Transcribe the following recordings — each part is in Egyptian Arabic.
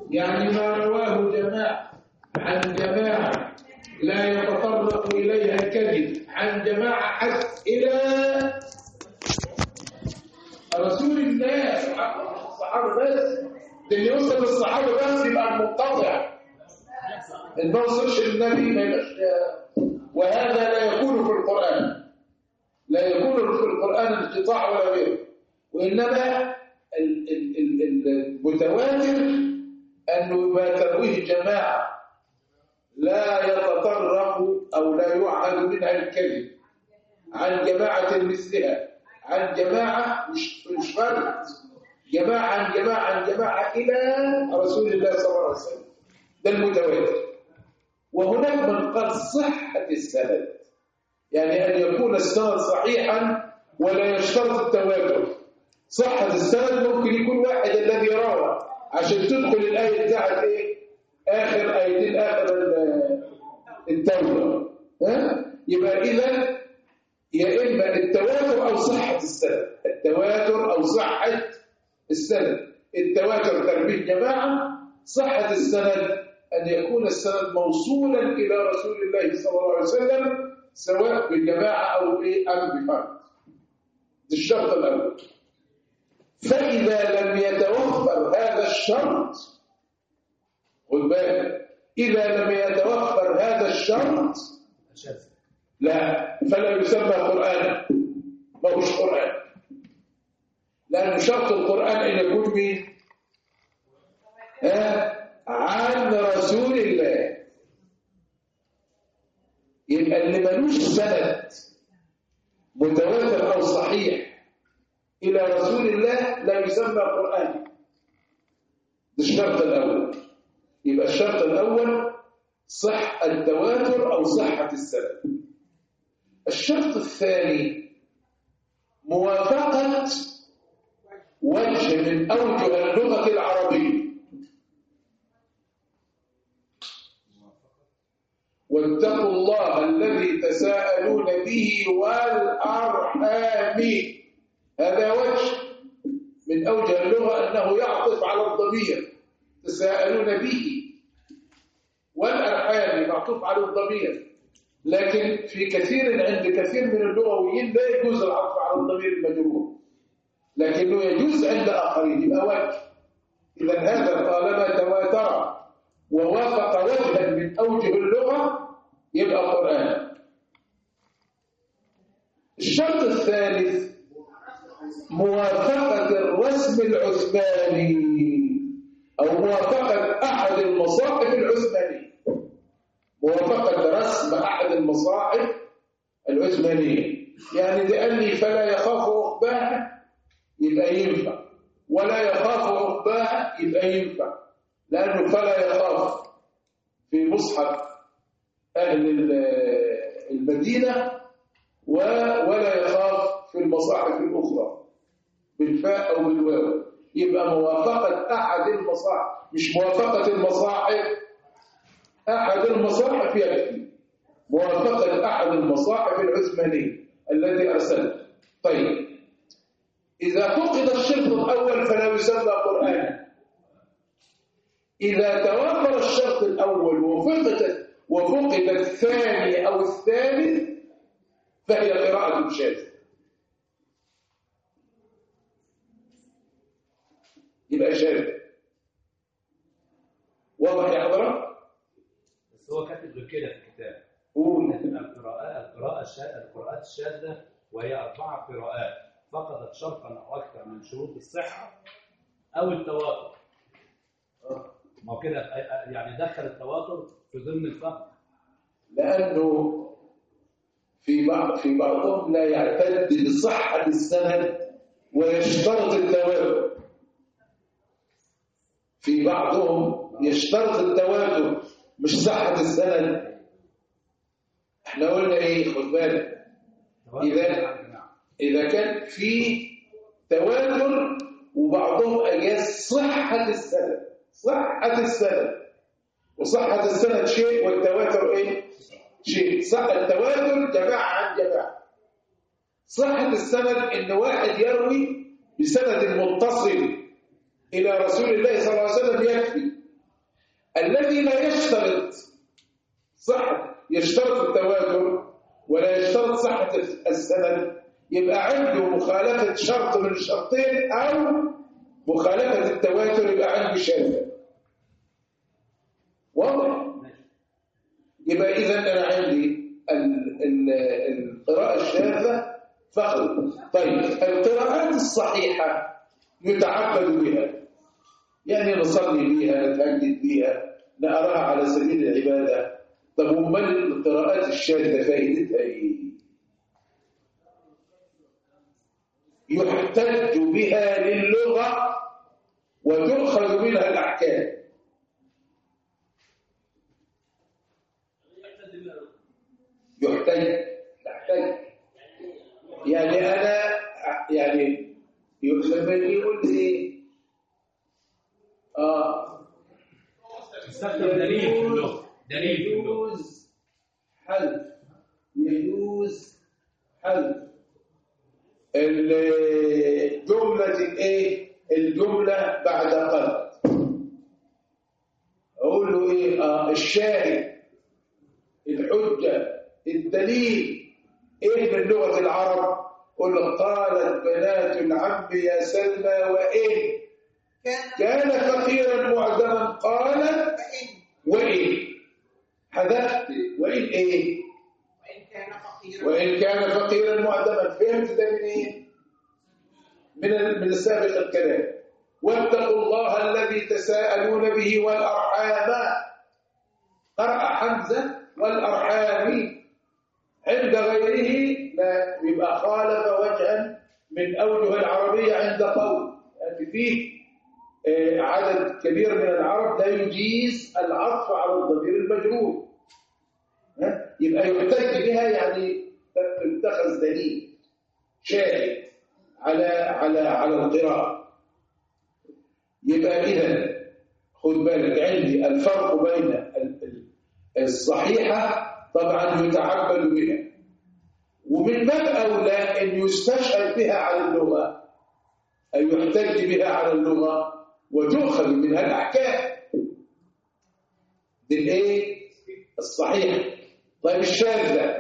يعني ما رواه جماعة عن جماعة لا يتطرق إليها الكذب عن جماعة حتى إلى رسول الله الصحابة بس ده اللي يوصل للصحابة بس يبقى المنقطع اللي ما وصلش للنبي ما يبقاش وهذا لا يكون في القرآن لا يكون في القرآن انقطاع ولا غيره وإنما ال- ال- ال- المتواتر أنه ما ترويه جماعة لا يتطرق أو لا يعهد منها الكذب عن جماعة مثلها عن جماعة مش مش فرد جماعة عن جماعة عن جماعة إلى رسول الله صلى الله عليه وسلم ده المتواتر وهناك من قال صحة السند يعني أن يكون السند صحيحا ولا يشترط التواتر صحة السند ممكن يكون واحد الذي روى عشان تدخل الآية بتاعت إيه آخر آيتين آخر ال- التوبة ها يبقى إذا يا إما التواتر أو صحة السند التواتر أو صحة السند التواتر تربيه جماعة صحة السند أن يكون السند موصولا إلى رسول الله صلى الله عليه وسلم سواء بجماعة أو إيه أم بفرد ده الشرط الأول فإذا لم يتوفر هذا الشرط خد بالك إذا لم يتوفر هذا الشرط لا فلا يسمى قرآنا ما هوش قرآن لأن شرط القرآن أن يكون مين؟ ها؟ عن رسول الله يبقى اللي ملوش سند متواتر أو صحيح إلى رسول الله لا يسمى قرآن ده الشرط الأول يبقى الشرط الأول صح التواتر أو صحة السند الشرط الثاني موافقة وجه من أوجه اللغة العربية واتقوا الله الذي تساءلون به والأرحام هذا وجه من أوجه اللغة أنه يعطف على الضمير تساءلون به والأرحام معطوف على الضمير لكن في كثير عند كثير من اللغويين لا يجوز العطف على الضمير المجرور لكنه يجوز عند آخرين يبقى وجه إذا هذا طالما تواتر ووافق وجها من أوجه اللغة يبقى قرآن الشرط الثالث موافقة الرسم العثماني أو موافقة أحد المصاحف العثمانية موافقة رسم أحد المصاحف العثمانية يعني لأني فلا يخاف عقباه يبقى ينفع ولا يخاف عقباه يبقى ينفع لأنه فلا يخاف في مصحف أهل المدينة ولا يخاف في المصاحف الأخرى بالفاء أو بالواو يبقى موافقة أحد المصاحف مش موافقة المصاحف أحد المصاحف يكفي موافقة أحد المصاحف العثمانية التي أرسلت طيب إذا فقد الشرط الأول فلا يسمى قرآنا إذا توفر الشرط الأول وفقد وفقد الثاني أو الثالث فهي قراءة شاذة يبقى شاذ واضح يا حضرات بس هو كاتب غير كده في الكتاب قول القراءة القراءة الشاذة القراءات الشاذة وهي أربع قراءات فقدت شرطا أو أكثر من شروط الصحة أو التواتر ما هو كده يعني دخل التواتر في ضمن الفقر لأنه في بعض في بعضهم لا يعتد بصحة السند ويشترط التواتر في بعضهم يشترط التواتر مش صحة السند احنا قلنا ايه خد بالك إذا إذا كان في تواتر وبعضهم أجاز صحة السند صحة السند وصحة السند شيء والتواتر ايه شيء صح التواتر جماعة عن جماعة صحة السند ان واحد يروي بسند متصل الى رسول الله صلى الله عليه وسلم يكفي الذي لا يشترط صحة يشترط التواتر ولا يشترط صحة السند يبقى عنده مخالفة شرط من الشرطين أو مخالفة التواتر يبقى عنده شاذة واضح؟ يبقى إذا أنا عندي ال- ال- القراءة الشاذة فقط طيب القراءات الصحيحة يتعبد بها يعني نصلي بها نتهجد بها نقراها على سبيل العبادة طب امال القراءات الشاذة فائدتها ايه؟ يحتج بها للغة وتؤخذ منها الأحكام يحتج يحتج يعني أنا يعني لما يقول ايه اه يستخدم دليل في اللغة دليل في اللغة يجوز حلف يجوز حلف الجملة الايه الجملة بعد قلب اقول له ايه آه الشاهد الحجة الدليل ايه من لغة العرب قل قالت بنات العم يا سلمى وإن كان كان فقيرا معدما قالت فإن وإن حذفت وإن إيه وإن كان فقيرا وإن كان فقيرا معدما فهمت ده من إيه من ال- من السابق الكلام واتقوا الله الذي تساءلون به والأرحام قرأ حمزة والأرحام عند غيره لا يبقى خالف وجها من أوجه العربية عند قول يعني فيه آه، عدد كبير من العرب لا يجيز العطف على الضمير المجرور ها؟ يبقى يحتج بها يعني اتخذ دليل شاهد على على على القراءة يبقى إذا خد بالك عندي الفرق بين ال- ال- الصحيحة طبعا يتعبد بها ومن باب أولى أن يستشهد بها على اللغة أن يحتج بها على اللغة وتؤخذ منها الأحكام دي الإيه؟ الصحيح طيب الشاذة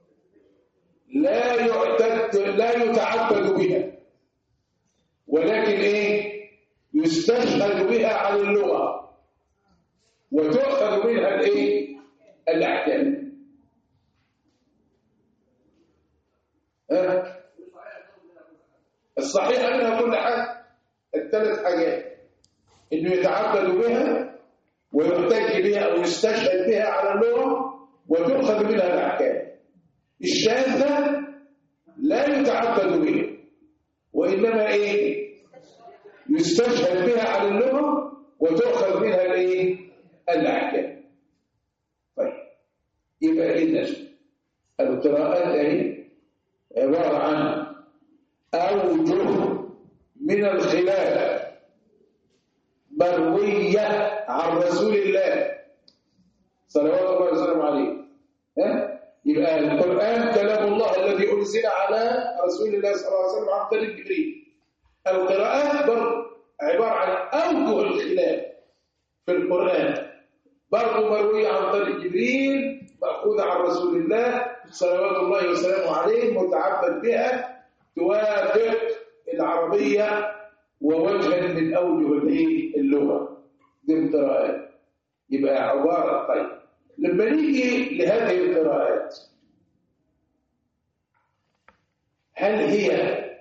لا يعتد لا يتعبد بها ولكن إيه؟ يستشهد بها على اللغة وتؤخذ منها الإيه؟ الأحكام ها؟ الصحيح منها كل حاجة الثلاث حاجات انه يتعبد بها ويحتج بها او يستشهد بها على اللغه وتؤخذ منها الاحكام الشاذه لا يتعبد بها وانما ايه يستشهد بها على اللغه وتؤخذ منها الايه الاحكام طيب يبقى اذا القراءات اهي عباره عن اوجه من الخلاف مروية عن رسول الله صلوات الله وسلامه عليه ها؟ يبقى القرآن كلام الله الذي أنزل على رسول الله صلى الله عليه وسلم عن طريق جبريل القراءات برضه عبارة عن أوجه الخلاف في القرآن برضه مروية عن طريق جبريل مأخوذة عن رسول الله صلوات الله وسلامه عليه متعبد بها توافق العربية ووجها من أوجه الإيه؟ اللغة دي القراءات يبقى عبارة طيب لما نيجي لهذه القراءات هل هي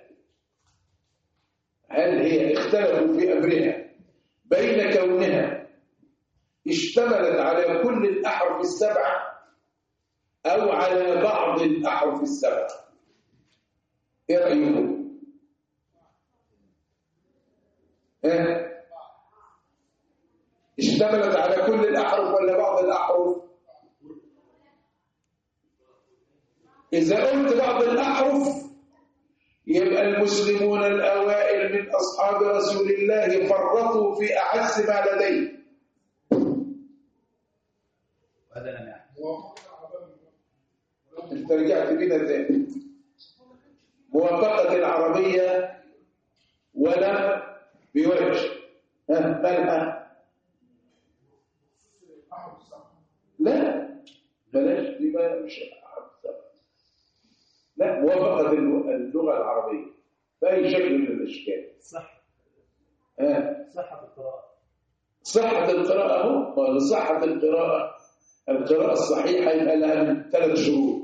هل هي اختلفوا في أمرها بين كونها اشتملت على كل الأحرف السبعة أو على بعض الأحرف السبعة إيه رأيكم؟ ها؟ اشتملت على كل الأحرف ولا بعض الأحرف إذا قلت بعض الأحرف يبقى المسلمون الأوائل من أصحاب رسول الله فرطوا في أحس ما لديه وهذا لم يحدث انت رجعت بينا تاني موافقة العربية ولا بوجه ها مالها لا بلاش دي ما مش لا موافقة اللغة العربية بأي شكل من الأشكال صح ها صحة القراءة صحة القراءة هو قال صحة القراءة القراءة الصحيحة يبقى لها من ثلاث شروط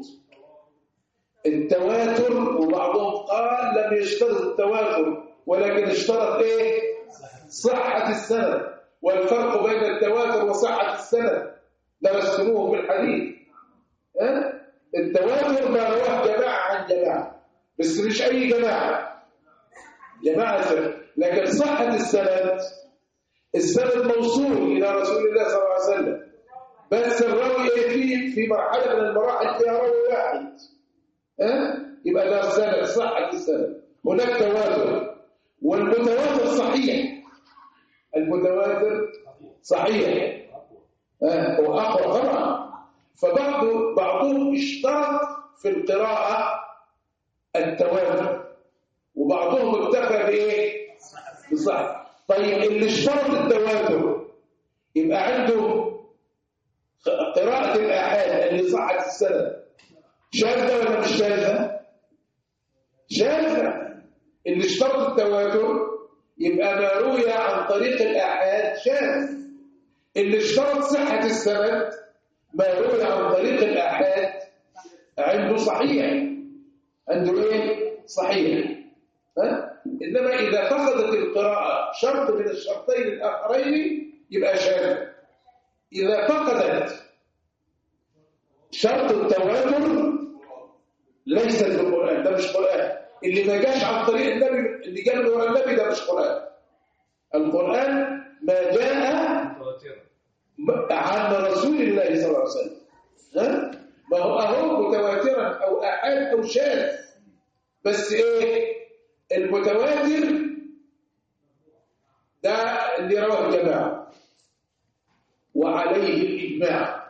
التواتر وبعضهم قال لم يشترط التواتر ولكن اشترط ايه صحة السند والفرق بين التواتر وصحة السند درستموه في الحديث ها التواتر ما رواه جماعة عن جماعة بس مش أي جماعة جماعة سنة. لكن صحة السند السند موصول إلى رسول الله صلى الله عليه وسلم بس الراوي فيه في مرحلة من المراحل فيها راوي واحد ها يبقى ده السند صحة السند هناك تواتر والمتواتر صحيح المتواتر صحيح ها هو أقوى طبعا فبعض بعضهم اشترط في القراءة التواتر وبعضهم اكتفى بايه بصح طيب اللي اشترط التواتر يبقى عنده قراءة الآحاد اللي صحت السنة شاذة ولا مش شاذة؟ شاذة اللي اشترط التواتر يبقى ما روي عن طريق الآحاد شاذ اللي اشترط صحة السند ما روي عن طريق الآحاد عنده صحيح عنده ايه؟ صحيح ها؟ إنما إذا فقدت القراءة شرط من الشرطين الآخرين يبقى شاذ إذا فقدت شرط التواتر ليست بالقرآن ده مش قرآن اللي ما جاش عن طريق النبي اللي جاء من ورا النبي ده مش قرآن القرآن ما جاء متواترة عن رسول الله صلى الله عليه وسلم ها؟ ما هو أهو متواترا أو أحاد أو شاذ بس إيه المتواتر ده اللي رواه الجماعة وعليه الإجماع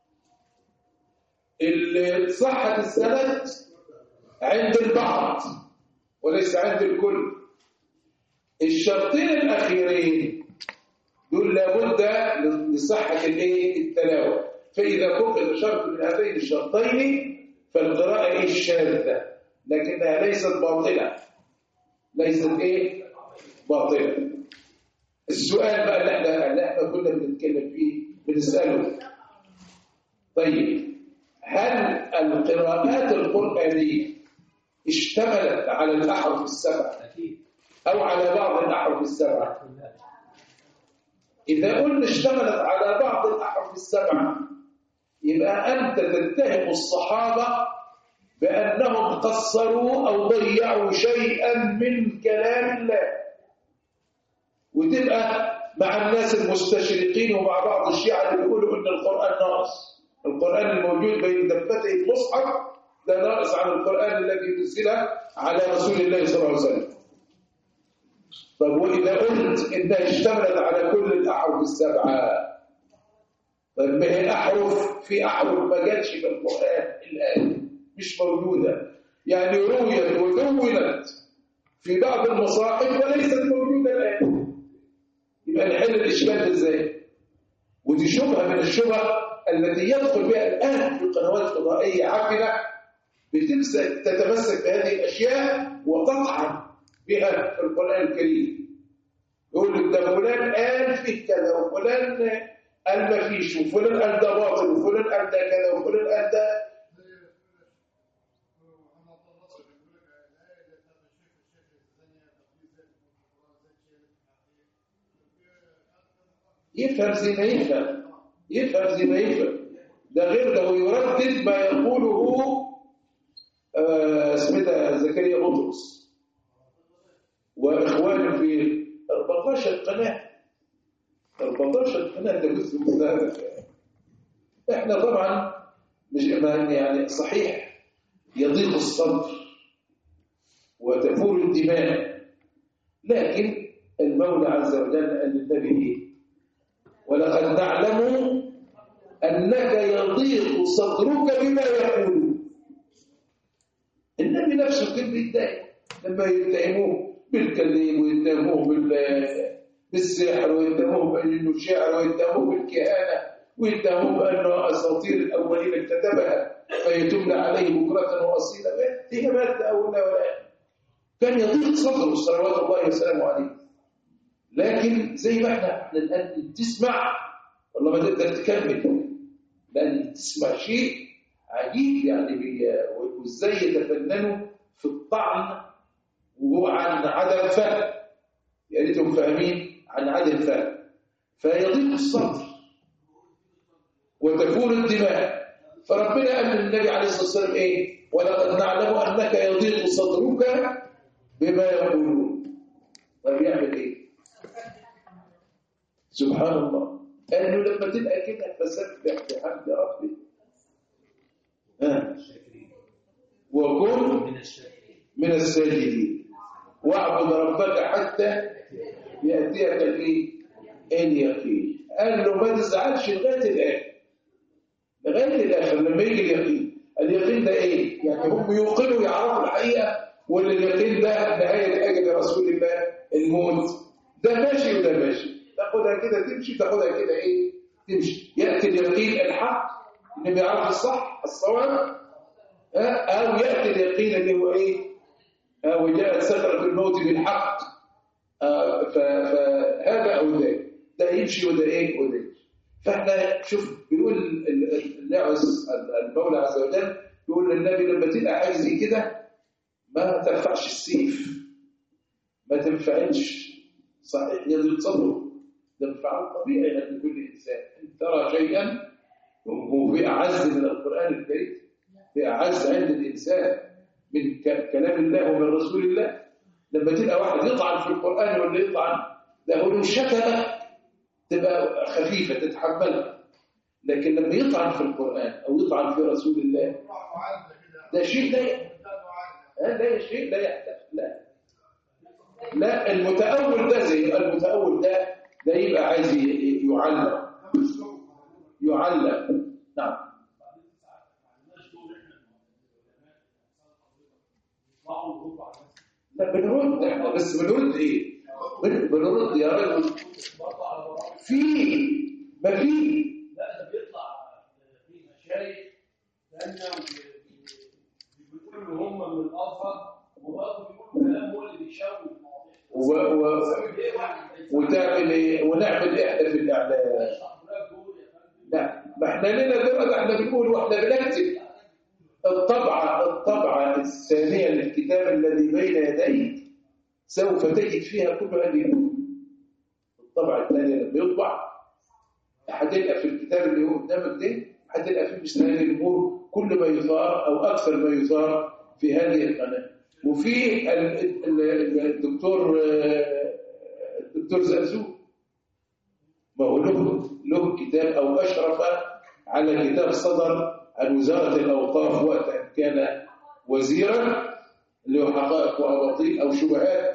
اللي صحة السند عند البعض وليس عند الكل الشرطين الأخيرين دول لابد لصحة الايه التلاوة فإذا فقد شرط من هذين الشرطين فالقراءة إيه الشاذة لكنها ليست باطلة ليست إيه باطلة السؤال بقى اللي احنا اللي احنا كنا بنتكلم فيه بنسأله طيب هل القراءات القرآنية اشتملت على الأحرف السبعة أكيد أو على بعض الأحرف السبعة إذا قلنا اشتملت على بعض الأحرف السبعة يبقى أنت تتهم الصحابة بأنهم قصروا أو ضيعوا شيئا من كلام الله وتبقى مع الناس المستشرقين ومع بعض الشيعة اللي بيقولوا إن القرآن ناقص القرآن الموجود بين دفتي المصحف ده ناقص عن القرآن الذي نزل على رسول الله صلى الله عليه وسلم طب وإذا قلت إنها اشتملت على كل الأحرف السبعة طيب ما هي أحرف في أحرف ما جاتش في القرآن الآن مش موجودة يعني رويت ودونت في بعض المصاحف وليست موجودة الآن يبقى نحل الإشكال ده إزاي؟ ودي شبهة من الشبه التي يدخل بها الآن في قنوات فضائية عافلة بتمسك تتمسك بهذه الأشياء وتطعن بها في القرآن الكريم يقول لك ده فلان قال فيه كذا وفلان قال ما فيش وفلان قال ده باطل وفلان قال ده كذا وفلان قال ده يفهم زي ما يفهم يفهم زي ما يفهم ده غير ده ويردد ما يقوله آه، اسمه ده زكريا بطرس واخوانه في 14 قناه 14 قناه ده جزء من هذا احنا طبعا مش ما- يعني صحيح يضيق الصدر وتفور الدماء لكن المولى عز وجل قال للنبي ايه ولقد نعلم انك يضيق صدرك بما يقولون النبي نفسه كان بيتضايق لما يتهموه بالكذب ويتهموه بال- بالسحر ويتهموه بانه شاعر ويتهموه بالكهانه ويدهم بأنه أساطير الأولين اكتتبها فيتملى عليه بكرة وأصيلا هي مادة أولى ولا آخر. كان يضيق صدره صلوات الله وسلامه عليه لكن زي ما احنا احنا الآن تسمع والله ما تقدر تكمل لأن تسمع شيء عجيب يعني بي- وازاي يتفننوا في الطعن وهو عن عدم فهم يا ريتهم فاهمين عن عدم فهم فيضيق الصدر وتكون الدماء فربنا قال للنبي عليه الصلاه والسلام ايه ولقد نعلم انك يضيق صدرك بما يقولون طب يعمل ايه سبحان الله قال له لما تبقى كده فسبح بحمد ربك ها وكن من الشاكرين من الساجدين واعبد ربك حتى يأتيك الايه اليقين قال له ما تزعلش لغايه الاخر لغايه الاخر لما يجي اليقين اليقين ده ايه يعني هم يوقنوا يعرفوا الحقيقه ولا اليقين ده نهايه اجل رسول الله الموت ده ماشي وده ماشي تاخدها كده تمشي تاخدها كده ايه تمشي ياتي اليقين الحق اللي بيعرف الصح الصواب ها؟ او ياتي اليقين اللي هو ايه آه، وجاءت سكرة الموت بالحق آه، ف- فهذا أو ذاك ده يمشي وده إيه وده يمشي فإحنا شوف بيقول ال- ال- النعس المولى عز وجل بيقول للنبي لما تلقى حاجة زي كده ما ترفعش السيف ما تنفعلش صحيح يضرب صدره ده انفعال طبيعي عند كل إنسان إن ترى شيئا وهو في أعز من القرآن الكريم في أعز عند الإنسان من ك- كلام الله ومن رسول الله لما تلقى واحد يطعن في القرآن ولا يطعن ده هو لو شتمك تبقى خفيفة تتحملها لكن لما يطعن في القرآن أو يطعن في رسول الله ده شيء لا هذا شيء لا يحتاج لا لا المتأول ده زي المتأول ده ده يبقى عايز ي- يعلم يعلم نعم لا بنرد احنا بس بنرد ايه بن- بنرد يا رجل في ما في لا ده بيطلع في مشايخ ثانيه بيقولوا ان هم من الازهر وبرضه بيقولوا كلام هو اللي بيشوه المواضيع و... و... بسبب ايه واحد وتعمل ايه ونعمل احنا في الاعلام يشرح لك دول يا فندم لا ما احنا لنا دول احنا بنقول واحنا بنكتب الطبعة الطبعة الثانية للكتاب الذي بين يديك سوف تجد فيها كل هذه الأمور الطبعة الثانية لما يطبع هتلقى في الكتاب اللي هو قدامك ده هتلقى فيه مثل هذه الأمور كل ما يثار أو أكثر ما يثار في هذه القناة وفي ال- ال- ال- الدكتور آه، الدكتور زرزور ما هو له له كتاب او اشرف على كتاب صدر عن وزاره الاوقاف وقت ان كان وزيرا اللي هو حقائق واباطيل او شبهات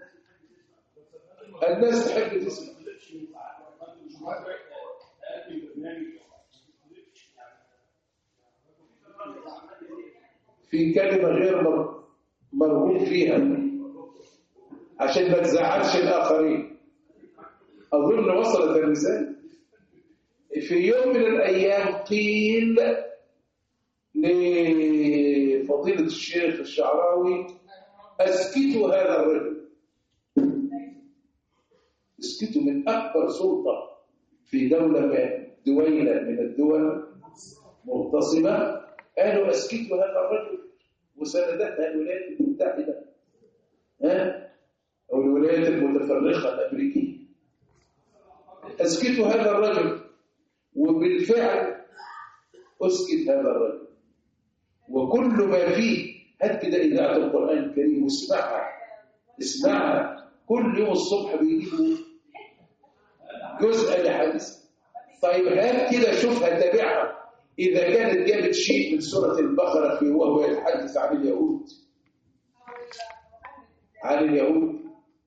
الناس تحب تسمع في كلمه غير مر- مرغوب فيها عشان ما تزعلش الاخرين أظن وصلت الرسالة في يوم من الأيام قيل لفضيلة الشيخ الشعراوي أسكتوا هذا الرجل اسكتوا من أكبر سلطة في دولة من دويلة من الدول مغتصبة قالوا أسكتوا هذا الرجل وساندتها الولايات المتحدة ها أو الولايات المتفرقة الأمريكية أسكتوا هذا الرجل وبالفعل أسكت هذا الرجل وكل ما فيه هات كده إذاعة القرآن الكريم واسمعها اسمعها كل يوم الصبح بيجيبوا جزء لحديث طيب هات كده شوفها تابعها إذا كانت جابت شيء من سورة البقرة في وهو يتحدث عن اليهود عن اليهود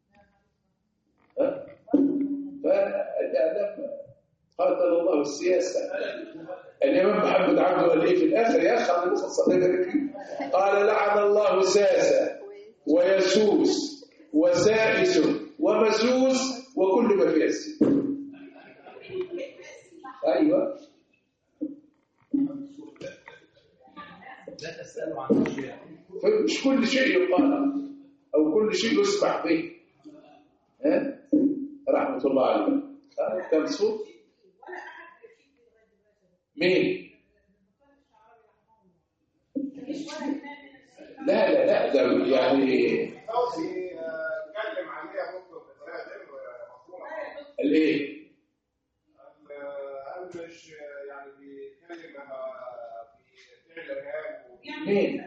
ها؟ فالإعلام قاتل الله السياسة الإمام محمد عبده قال إيه في الآخر يا أخي الله صلى الله عليه وسلم قال لعن الله ساسة ويسوس وسائس ومسوس وكل ما فيه السين ايوه لا تسألوا عن أشياء فمش كل شيء يقال او كل شيء يسمح به ها رحمه الله عليه ها؟ كم صوت مين لا لا لا ده يعني فوزي آه، اتكلم عليها ممكن بطريقه غير مفهومه الايه هل مش آه، يعني بيتكلم آه، بفعل ارهاب مين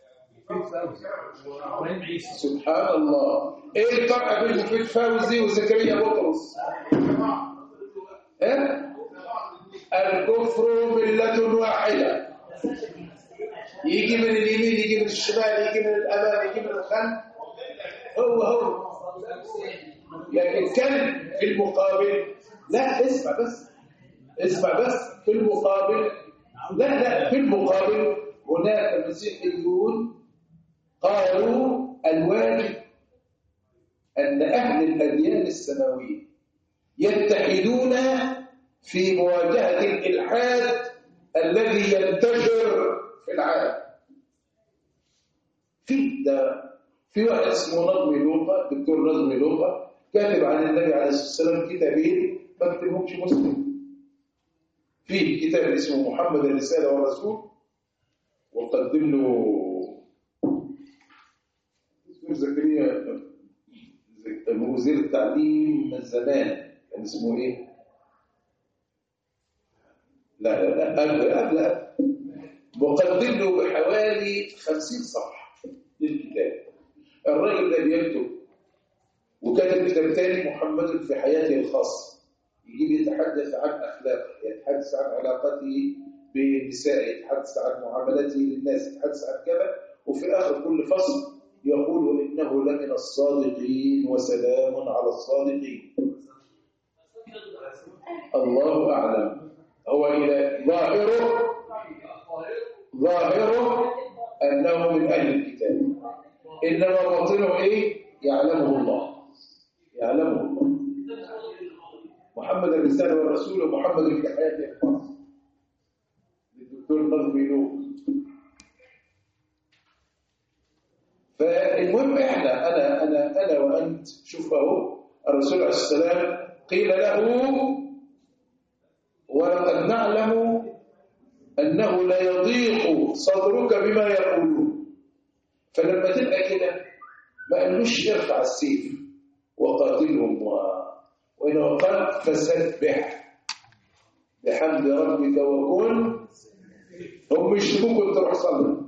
إبراهيم عيسى سبحان الله ايه الفرق بين مفيد فوزي وزكريا بطرس ها الكفر ملة واحدة يجي من اليمين يجي من الشمال يجي من الأمام يجي من الخلف هو هو لكن كان في المقابل لا اسمع بس اسمع بس في المقابل لا لا في المقابل هناك مسيحيون قالوا الواجب أن أهل الأديان السماوية يتحدون في مواجهة الإلحاد الذي ينتشر في العالم في ده في واحد اسمه نظمي لوقا دكتور نظمي لوقا كاتب عن النبي عليه الصلاة والسلام كتابين ما كتبهمش مسلم في كتاب اسمه محمد الرسالة والرسول وقدم له دكتور زكريا وزير التعليم من زمان كان اسمه ايه؟ لا لا لا قبل قبل مقدم له بحوالي 50 صفحة للكتاب الراجل ده بيكتب وكتب كتاب تاني محمد في حياته الخاصة يجيب يتحدث عن أخلاقه يتحدث عن علاقته بالنساء يتحدث عن معاملته للناس يتحدث عن كذا وفي آخر كل فصل يقول إنه لمن الصادقين وسلام على الصادقين الله أعلم هو إلى ظاهره ظاهره أنه من أهل الكتاب إنما باطنه إيه؟ يعلمه الله يعلمه الله محمد الرسالة والرسول ومحمد في حياته الخاصة للدكتور نظمي لوط فالمهم احنا انا انا انا وانت شوف اهو الرسول عليه السلام قيل له ولقد نعلم انه لا يضيق صدرك بما يقولون فلما تبقى كده ما قالوش ارفع السيف وقاتلهم و... وإنه قال فسبح بحمد ربك وكن هم يشتموك وانت تروح صلي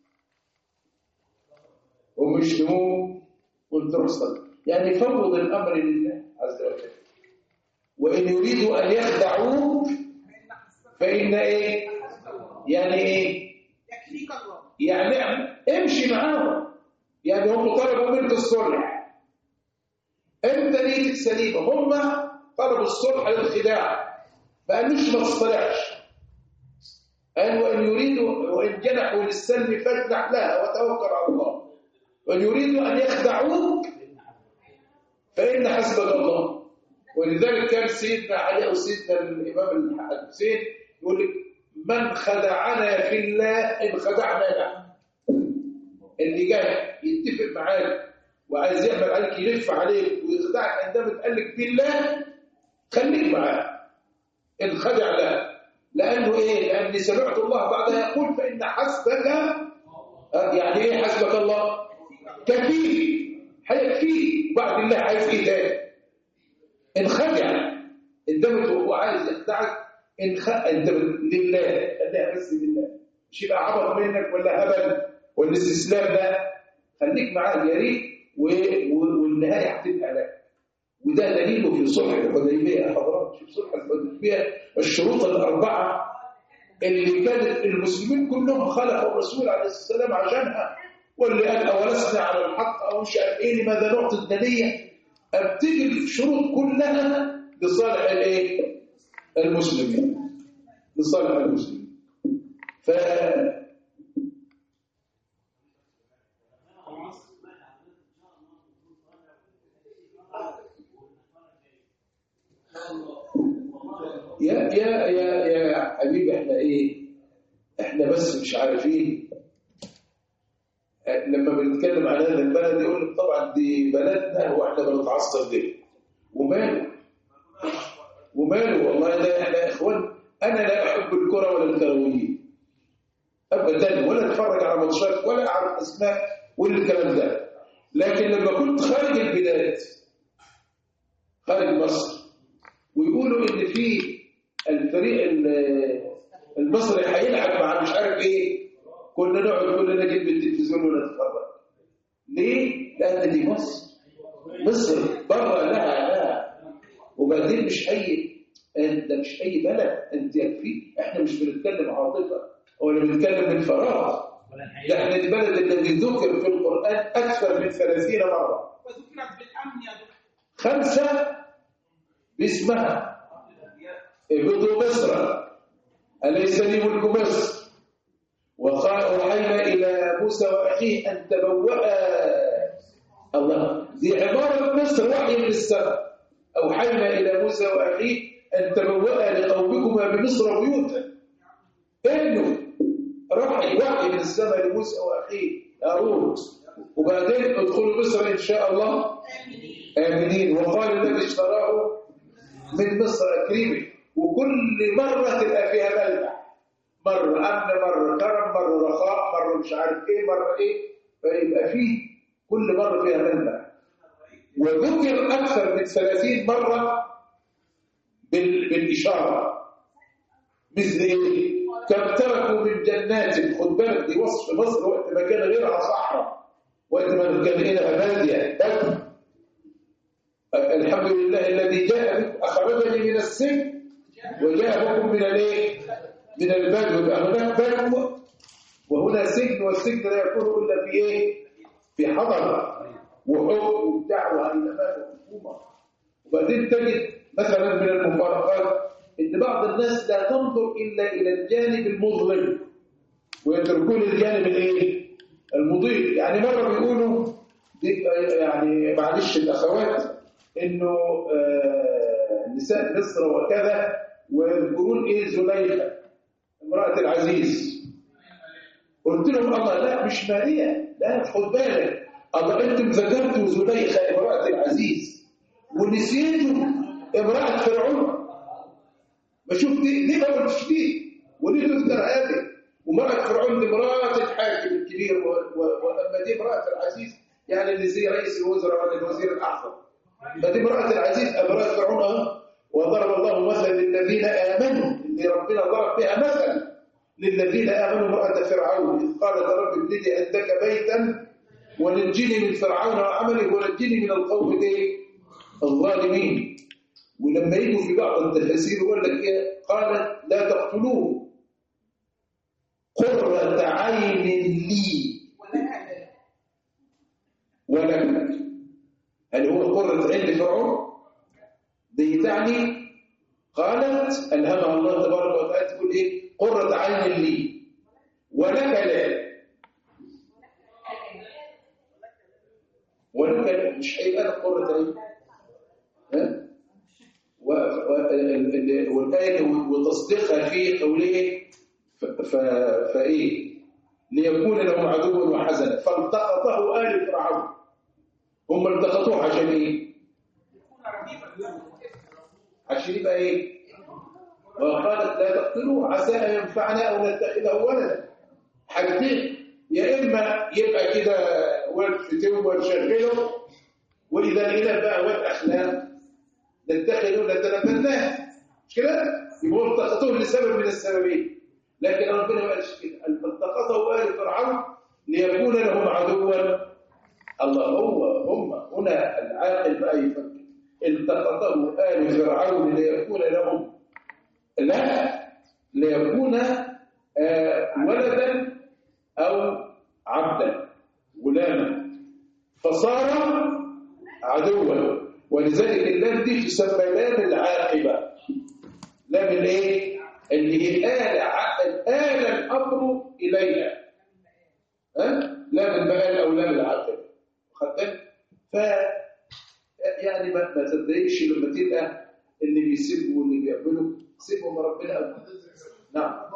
هم يشتموك وانت تروح صلي يعني فوض الامر لله عز وجل وان يريدوا ان يخدعوك فان ايه يعني ايه يكفيك الله يعني امشي معاهم يعني هم طلبوا منك الصلح انت نيتك سليمه هم طلبوا الصلح للخداع ما قالوش ما تصطلحش قال وان يريدوا وان جنحوا للسلم فاجنح لها وتوكل على الله وان يريدوا ان يخدعوك فان حسبك الله ولذلك كان سيدنا علي او سيدنا الامام الحسين يقول لك من خدعنا في الله ان خدعنا له اللي جاي يتفق معاك وعايز يعمل عليك يلف عليك ويخدعك عندما تقلك بالله خليك معاه ان خدع له لانه ايه لاني سمعت الله بعدها يقول فان حسبك يعني ايه حسبك الله كفيك هيكفيك بعد الله عايز ايه تاني ان خدع عندما هو عايز يخدعك ان خ... انت لله خليها بس لله مش يبقى عبط منك ولا هبل ولا استسلام ده خليك معاه يا ريت و... و... والنهايه هتبقى لك وده دليله في صلح الحديبيه يا حضرات في صلح الحديبيه الشروط الاربعه اللي كانت المسلمين كلهم خلقوا الرسول عليه السلام عشانها واللي قال اولسنا على الحق او مش قال ايه لماذا نعطي الدنيه ابتدي الشروط كلها لصالح الايه المسلمين لصالح المسلمين ف يا يا يا يا حبيبي احنا ايه احنا بس مش عارفين لما بنتكلم عن هذا البلد يقول لك طبعا دي بلدنا واحنا بنتعصب ليه وماله وماله والله ده احنا يا اخوان انا لا احب الكره ولا الكرويين ابدا ولا اتفرج على ماتشات ولا اعرف اسماء ولا الكلام ده لكن لما كنت خارج البلاد خارج مصر ويقولوا ان في الفريق ال- المصري هيلعب مع مش عارف ايه كنا نقعد كلنا جنب التلفزيون ونتفرج ليه؟ لان دي مصر مصر بره لها لها وبعدين مش اي انت مش اي بلد انت يكفي احنا مش بنتكلم عاطفه ولا بنتكلم من فراغ ولا ده احنا الحقيقة البلد الذي ذكر في القران اكثر من 30 مره وذكرت بالامن يا دكتور خمسه باسمها اهبطوا مصر أليس لي ملك مصر وقال أوحينا إلى موسى وأخيه أن تبوأ الله دي عبارة مصر وحي من السماء أوحينا إلى موسى وأخيه أن تبوأ لقومكما بمصر بيوتا إنه رحي وحي من السماء لموسى وأخيه هارون وبعدين ادخلوا مصر إن شاء الله آمنين وقال الذي اشتراه من مصر أكريمه وكل مرة تبقى فيها ملمح مرة أمن مرة كرم مرة رخاء مرة مش عارف إيه مرة إيه فيبقى فيه كل مرة فيها ملمح وذكر أكثر من 30 مرة بال... بالإشارة مثل إيه؟ كم تركوا من جنات خد بالك دي وصف مصر وقت ما كان غيرها صحراء وقت ما كان غيرها بادية بدو الحمد لله الذي جاء بكم أخرجني من السجن وجاء بكم من الايه من البدو يبقى هناك بدو وهنا سجن والسجن لا يكون الا في ايه في حضر وحكم ودعوه الى امام الحكومه وبعدين تجد مثلا من المفارقات ان بعض الناس لا تنظر الا الى الجانب المظلم ويتركون الجانب الايه المضيء يعني مره بيقولوا دي يعني معلش الاخوات انه آه، نساء مصر وكذا ويذكرون ايه زليخه امراه العزيز قلت لهم الله لا مش ماريا لا خد بالك الله انتم ذكرتوا زليخه امراه العزيز ونسيتوا امراه فرعون ما شوف دي دي ما قلتش دي ودي تذكر هذه ومرأة فرعون دي امرأة الحاكم الكبير و- و- وأما دي امرأة العزيز يعني اللي زي رئيس الوزراء ولا الوزير الأعظم فدي امرأة العزيز امرأة فرعون أهو وضرب الله مثلا للذين آمنوا اللي ربنا ضرب بها مثل للذين آمنوا امرأة فرعون إذ قالت رب ابن لي عندك بيتا ونجني من فرعون وعمله ونجني من القوم الايه؟ الظالمين ولما يجوا في بعض التفاسير يقول لك ايه قالت لا تقتلوه قرة عين لي ولها ذلك ولك هل هو قرة عين لفرعون؟ دي تعني قالت ألهمها الله تبارك وتعالى تقول إيه؟ قرة عين لي ولك لا ولك لا مش هيبقى لك قرة عين ها؟ و- و- ال- ال- والآية وتصديقها في قوله ف- ف- فإيه؟ ليكون لهم عدوا وحزنا فالتقطه آل فرعون هم التقطوه عشان إيه؟ يكون ربيبا له عشان يبقى ايه وقالت لا تقتلوه عسى ان ينفعنا او نتخذه ولدا حاجتين يا اما يبقى كده ولد فتو ونشغله واذا لقينا بقى ولد اخلاق نتخذه نتنبذناه مش كده يبقوا التقطوه لسبب من السببين لكن ربنا ما قالش كده قال فالتقطه ال فرعون ليكون لهم عدوا الله هو هم هنا العاقل بقى يفكر التقطه آل فرعون ليكون لهم لا ليكون آه، ولدا أو عبدا غلاما فصار عدوا ولذلك اللام دي تسمى لام العاقبة لام الايه؟ اللي هي آل ع- آل الأمر إليها ها؟ لام المآل أو لام العاقبة خدت ف يعني ما, ما تتضايقش لما تلقى اللي بيسبوا واللي بيعملوا سيبهم ربنا نعم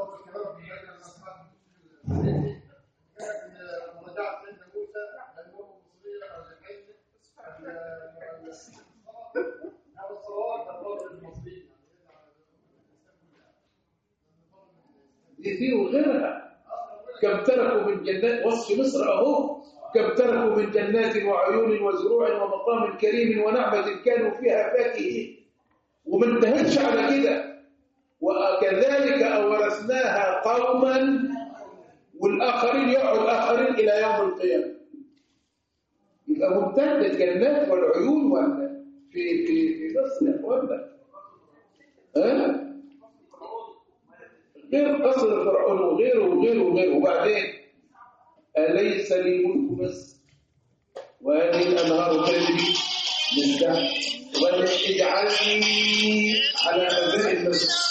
دي وغيرها كم تركوا من جنات وصف مصر اهو كم تركوا من جنات وعيون وزروع ومقام كريم ونعمة كانوا فيها فاكهين وما انتهتش على كده وكذلك أورثناها قوما والآخرين يقعد آخرين إلى يوم القيامة يبقى ممتدة الجنات والعيون ولا في في في مصر يا اخوانا ها غير قصر فرعون وغيره وغيره وغيره وبعدين أليس لي ملك مصر وهذه الأنهار تجري من تحت واجعلني على خزائن مصر